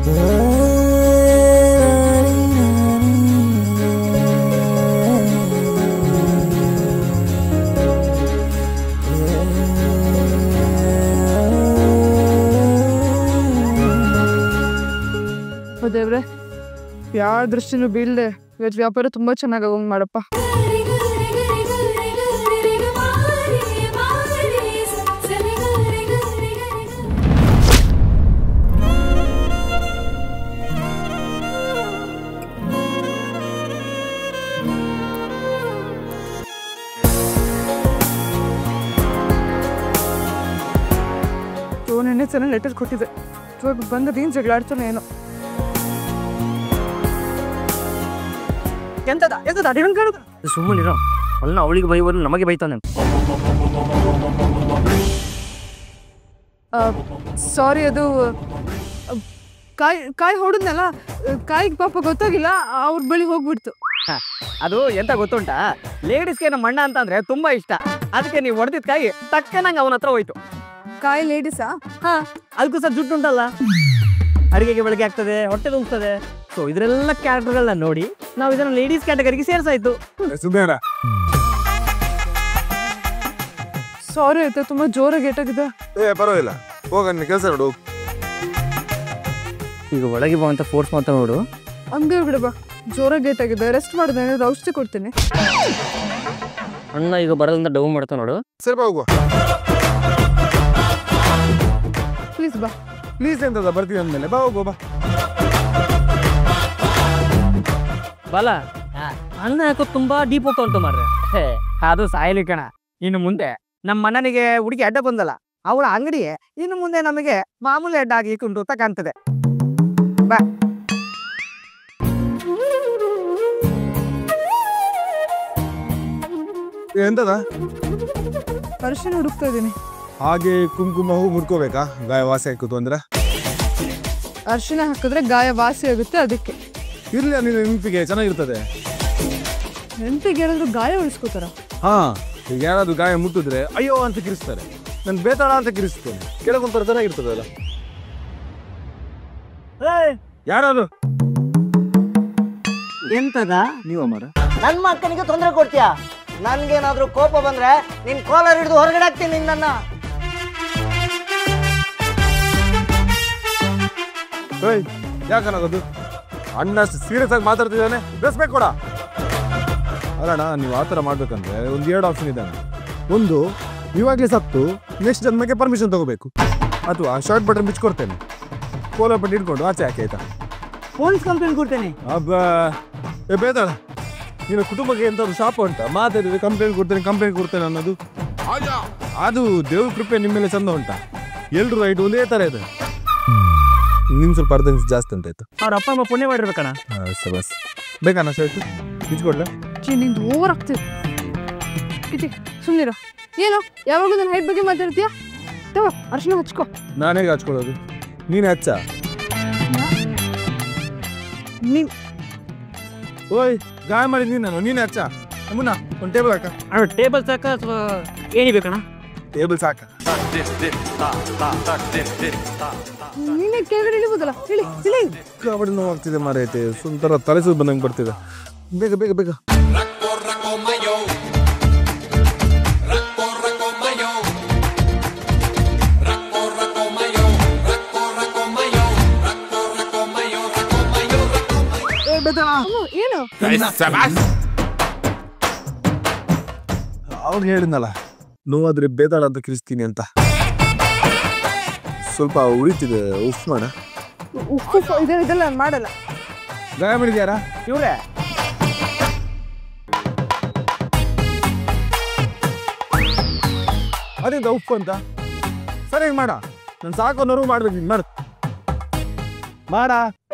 ಓ ದೇವ್ರೆ ಯಾವ ದೃಷ್ಟಿನೂ ಬೀಳ್ದೆ ಇವತ್ತು ವ್ಯಾಪಾರ ತುಂಬಾ ಚೆನ್ನಾಗಿ ಆಗೋಂಗ್ ಮಾಡಪ್ಪ ಸೊ ನೆನ್ನೆ ಚೆನ್ನಾಗಿ ಲೆಟರ್ ಕೊಟ್ಟಿದ್ದೆ ಇವಾಗ ಬಂದದೇನು ಜಗಳ ಆಡ್ತಾನೆ ಏನೋ ಎಂತದ ಎಂತದ ಅದೇನು ಕಾಣುದು ಸುಮ್ಮನಿರೋ ಅಲ್ಲ ಅವಳಿಗೆ ಬೈವರು ನಮಗೆ ಬೈತಾನೆ ಸಾರಿ ಅದು ಆ, ಕಾಯಿ ಕಾಯಿ ಹೊಡೆದ್ನಲ್ಲ ಕಾಯಿಗೆ ಪಾಪ ಗೊತ್ತಾಗಿಲ್ಲ ಅವ್ರ ಬಳಿ ಹೋಗ್ಬಿಡ್ತು ಅದು ಎಂತ ಗೊತ್ತುಂಟಾ ಲೇಡೀಸ್ಗೆ ನಮ್ಮ ಅಣ್ಣ ಅಂತ ಅಂದ್ರೆ ತುಂಬಾ ಇಷ್ಟ ಅದಕ್ಕೆ ನೀವು ಹೊಡೆದಿದ್ ಕಾಯಿ ತಕ್ಕನಂಗೆ ಅವನ ಹತ್ರ ಹೋಯ್ತು ಕಾಯಿ ಲೇಡೀಸಾ ಹಾ ಅದಕ್ಕೂ ಸಹ ಜುಟ್ಟು ಉಂಟಲ್ಲ ಅಡಿಗೆಗೆ ಬೆಳಗ್ಗೆ ಆಗ್ತದೆ ಹೊಟ್ಟೆ ತುಂಬುತ್ತದೆ ಸೊ ಇದರೆಲ್ಲ ಕ್ಯಾರೆಕ್ಟರ್ಗಳನ್ನ ನೋಡಿ ನಾವು ಇದನ್ನ ಲೇಡೀಸ್ ಕ್ಯಾಟಗರಿಗೆ ಸೇರ್ಸಾಯ್ತು ಸುಂದರ ಸಾರಿ ಆಯ್ತಾ ತುಂಬಾ ಜೋರಾಗಿ ಏಟಾಗಿದೆ ಏ ಪರವಾಗಿಲ್ಲ ಹೋಗ ನಿನ್ನ ಕೆಲಸ ನೋಡು ಈಗ ಒಳಗೆ ಬಾ ಅಂತ ಫೋರ್ಸ್ ಮಾಡ್ತಾ ನೋಡು ಹಂಗೆ ಬಿಡಬಾ ಜೋರಾಗಿ ಏಟಾಗಿದೆ ರೆಸ್ಟ್ ಮಾಡಿದೆ ಔಷಧಿ ಕೊಡ್ತೀನಿ ಅಣ್ಣ ಈಗ ಬರೋದ್ರಿಂದ ಡೌ ಮಾಡ್ತಾ ನೋಡು ಸರಿ ಬಾ ಹೋಗುವ ಪ್ಲೀಸ್ ಬಾ ಪ್ಲೀಸ್ ಎಂತದ ಬರ್ತೀನಿ ಅಂದ್ಮೇಲೆ ಬಾ ಹೋಗುವ ಬಾ ಬಲ ಅಣ್ಣ ಯಾಕೋ ತುಂಬಾ ಡೀಪ್ ಹೋಗ್ತಾ ಉಂಟು ಮಾರ್ರೆ ಹೇ ಅದು ಸಾಯಲಿ ಕಣ ಇನ್ನು ಮುಂದೆ ನಮ್ಮ ಅಣ್ಣನಿಗೆ ಹುಡುಗಿ ಅಡ್ಡ ಬಂದಲ್ಲ ಅವಳ ಅಂಗಡಿ ಇನ್ನು ಮುಂದೆ ನಮಗೆ ಮಾಮೂಲಿ ಅಡ್ಡ ಆಗಿ ಕುಂಟು ಅಂತ ಕಾಣ್ತದೆ ಬಾ ಏ, ಎಂತದ ಅರಿಶಿನ ಹುಡುಕ್ತಾ ಇದ್ದೀನಿ ಹಾಗೆ ಕುಂಕುಮ ಹೂ ಮುಡ್ಕೋಬೇಕಾ ಗಾಯ ವಾಸಿ ಆಯ್ತು ಅಂದ್ರೆ ಅರಿಶಿನ ಹಾಕಿದ್ರೆ ಗಾಯ ವಾಸಿ ಆಗುತ್ತೆ ಅದಕ್ಕೆ ಇರ್ಲಿ ನಿನ್ನ ನೆನಪಿಗೆ ಚೆನ್ನಾಗಿರ್ತದೆ ನೆನಪಿಗೆ ಹೇಳಿದ್ರು ಗಾಯ ಉಳಿಸ್ಕೋತಾರ ಹಾ ಈಗ ಯಾರಾದ್ರೂ ಗಾಯ ಮುಟ್ಟಿದ್ರೆ ಅಯ್ಯೋ ಅಂತ ಕಿರಿಸ್ತಾರೆ ನಾನು ಬೇತಾಳ ಅಂತ ಕಿರಿಸ್ತೇನೆ ಕೆಳಗೊಂಥರ ಚೆನ್ನಾಗಿರ್ತದಲ್ಲ ಯಾರಾದ್ರು ಎಂತದ ನೀವ ಮರ ನನ್ನ ಮಕ್ಕನಿಗೆ ತೊಂದರೆ ಕೊಡ್ತೀಯಾ ನನ್ಗೇನಾದ್ರೂ ಕೋಪ ಬಂದ್ರೆ ನಿನ್ ಕಾಲರ್ ಹಿಡಿದು ಹೊರಗಡೆ ಹಾಕ್ತೀನಿ ನಿನ್ನನ್ನ ಏಯ್ ಯಾಕನಾಗೋದು ಅಣ್ಣ ಸೀರಿಯಸ್ ಆಗಿ ಮಾತಾಡ್ತಿದ್ದಾನೆ ರೆಸ್ಪೆಕ್ಟ್ ಕೊಡ ಅಲ್ಲಣ್ಣ ನೀವು ಆ ಥರ ಮಾಡ್ಬೇಕಂದ್ರೆ ಒಂದು ಎರಡು ಆಪ್ಷನ್ ಇದ್ದಾನೆ ಒಂದು ಇವಾಗಲೇ ಸತ್ತು ನೆಕ್ಸ್ಟ್ ಜನ್ಮಕ್ಕೆ ಪರ್ಮಿಷನ್ ತಗೋಬೇಕು ಅಥವಾ ಶಾರ್ಟ್ ಬಟನ್ ಬಿಚ್ಕೊಡ್ತೇನೆ ಕೋಲ ಪಟ್ಟಿ ಇಟ್ಕೊಂಡು ಆಚೆ ಹಾಕಿ ಆಯ್ತಾ ಪೊಲೀಸ್ ಕಂಪ್ಲೇಂಟ್ ಕೊಡ್ತೇನೆ ಅಬ್ಬ ಏ ಬೇತಾಳ ನಿನ್ನ ಕುಟುಂಬಕ್ಕೆ ಎಂತಾದ್ರು ಶಾಪ ಉಂಟಾ ಮಾತಾಡಿದ್ರೆ ಕಂಪ್ಲೇಂಟ್ ಕೊಡ್ತೇನೆ ಕಂಪ್ಲೇಂಟ್ ಕೊಡ್ತೇನೆ ಅನ್ನೋದು ಅದು ದೇವ್ರ ಕೃಪೆ ನಿಮ್ಮ ಮೇಲೆ ಚಂದ ಉಂಟಾ ಎಲ್ರು ರೈಟ್ ಒಂದೇ ಥರ ಇದೆ ನಿಮ್ ಸ್ವಲ್ಪ ಅರ್ಧ ನಿಮಿಷ ಜಾಸ್ತಿ ಅಂತ ಆಯ್ತು ಅವ್ರ ಅಪ್ಪ ಅಮ್ಮ ಪುಣ್ಯ ಮಾಡಿರ್ಬೇಕಣ್ಣ ಬಸ್ ಬೇಕಣ್ಣ ಶರ್ಟ್ ಬಿಚ್ಕೊಡ್ಲ ನಿಂದು ಓವರ್ ಆಗ್ತಿದೆ ಇತಿ ಸುಮ್ಮನಿರ ಏನು ಯಾವಾಗೂ ನನ್ನ ಹೈಟ್ ಬಗ್ಗೆ ಮಾತಾಡ್ತೀಯಾ ತಗೋ ಅರಿಶಿನ ಹಚ್ಕೋ ನಾನೇ ಹಚ್ಕೊಳ್ಳೋದು ನೀನೇ ಹಚ್ಚ ನೀನ್ ಓಯ್ ಗಾಯ ಮಾಡಿ ನೀನು ನಾನು ನೀನೇ ಹಚ್ಚ ಮುನ್ನ ಒಂದು ಟೇಬಲ್ ಹಾಕ ಅಣ್ಣ ಟೇಬಲ್ ಸಾಕ ಅಥವಾ ಏನಿ ಬೇಕಣ್ಣ ಟೇಬಲ್ ಸಾಕ ನೀನೇ ಕೆಳಗಡೆ ಇಳಿಬೋದಲ್ಲ ಇಳಿ ಇಳಿ ಕಬಡ್ಡಿ ನೋವು ಆಗ್ತಿದೆ ಮಾರೈತೆ ಸುಂದರ ತಲೆ ಸುತ್ತ ಬಂದಂಗೆ ಬರ್ತಿದೆ ಬೇಗ ಬೇಗ ಬೇಗ ಏ, ಬೇತಾಳ. ಅಮ್ಮ, ಏನು ಅವ್ನು ಹೇಳಿದ್ನಲ್ಲ ನೋವಾದ್ರೆ ಬೇತಾಳ ಅಂತ ಕಿರಿಸ್ತೀನಿ ಅಂತ ಸ್ವಲ್ಪ ಉಳಿತಿದೆ ಉಫ್ ಮಾಡ ಉಪ್ಪು ಫ- ಇದೆಲ್ಲ ಇದೆಲ್ಲ ನಾನು ಮಾಡಲ್ಲ ಗಾಯ ಮಾಡಿದ್ಯಾರಾ ಇವ್ರೆ ಅದೇಂತ ಉಪ್ಪು ಅಂತ ಸರಿಯಾಗಿ ಮಾಡ ನಾನು ಸಾಕು ಅನ್ನೋರು ಮಾಡ್ಬೇಕು ನೀನು ಮಾಡು ಮಾಡ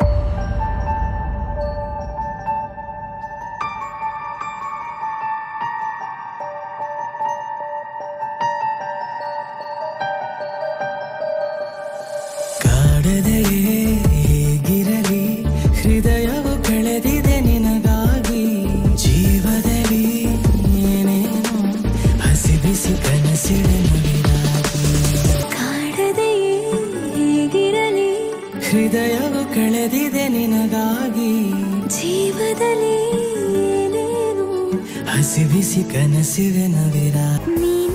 ಕಾಡದೆಯೇ ಹೇಗಿರಲಿ ಹೃದಯವು ಕಳೆದಿದೆ ನಿನಗಾಗಿ ಜೀವದಲ್ಲಿ ಏನೇನೋ ಹಸಿ ಬಿಸಿ ಕನಸಿಡೆ ನುಡಿದಾಗಿ ಕಾಡದೆಯೇ ಹೇಗಿರಲಿ ಹೃದಯವು ಹೃದಯವು ಕಳೆದಿದೆ ನಿನಗಾಗಿ ಜೀವದಲ್ಲಿ ಏನೇನು ಹಸಿ ಬಿಸಿ ಕನಸಿವೆ ನವಿರ ನೀನು